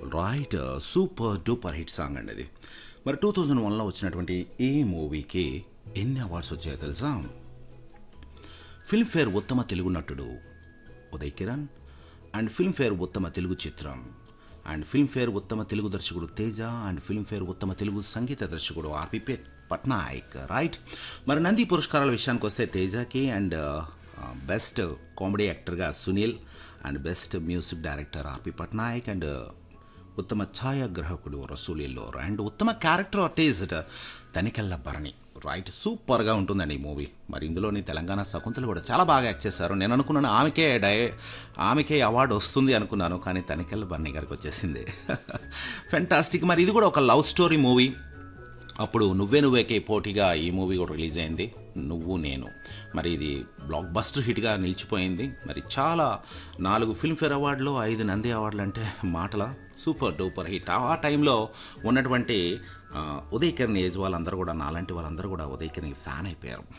right super duper hit song అండి ఇది మరి టూ థౌజండ్ వన్లో వచ్చినటువంటి ఈ మూవీకి ఎన్ని అవార్డ్స్ వచ్చాయో తెలుసా ఫిల్మ్ఫేర్ ఉత్తమ తెలుగు నటుడు ఉదయ్ కిరణ్ అండ్ ఫిల్మ్ఫేర్ ఉత్తమ తెలుగు చిత్రం అండ్ ఫిల్మ్ఫేర్ ఉత్తమ తెలుగు దర్శకుడు తేజ అండ్ ఫిల్మ్ఫేర్ ఉత్తమ తెలుగు సంగీత దర్శకుడు ఆర్పి పెట్ పట్నాయక్ రైట్ మరి నంది పురస్కారాల విషయానికి వస్తే తేజకి అండ్ బెస్ట్ కామెడీ యాక్టర్గా Sunil and best music director RP Patnaik and ఉత్తమ ఛాయాగ్రాహకుడు రసూల్ ఎల్లోర్ అండ్ ఉత్తమ character artist Tanikella Bharani right సూపర్గా ఉంటుందండి ఈ మూవీ మరి ఇందులోని తెలంగాణ శకుంతలు కూడా చాలా బాగా యాక్ట్ చేశారు నేను అనుకున్నాను ఆమెకే డై ఆమెకే అవార్డు వస్తుంది అనుకున్నాను కానీ తనికెళ్ళ భరణి గారికి వచ్చేసింది ఫెంటాస్టిక్ మరి ఇది కూడా ఒక లవ్ స్టోరీ మూవీ అప్పుడు నువ్వే నువ్వేకే పోటీగా ఈ మూవీ కూడా రిలీజ్ అయింది నువ్వు నేను మరి ఇది బ్లాక్ బస్టర్ హిట్గా నిలిచిపోయింది మరి చాలా నాలుగు ఫిల్మ్ఫేర్ అవార్డులు ఐదు నంది అవార్డులు అంటే మాటల సూపర్ డూపర్ హిట్ ఆ టైంలో ఉన్నటువంటి ఆ, ఉదయ్ కిరణ్ ఏజ్ వాళ్ళందరూ కూడా నాలాంటి వాళ్ళందరూ కూడా ఉదయ్ కిరణ్కి ఫ్యాన్ అయిపోయారు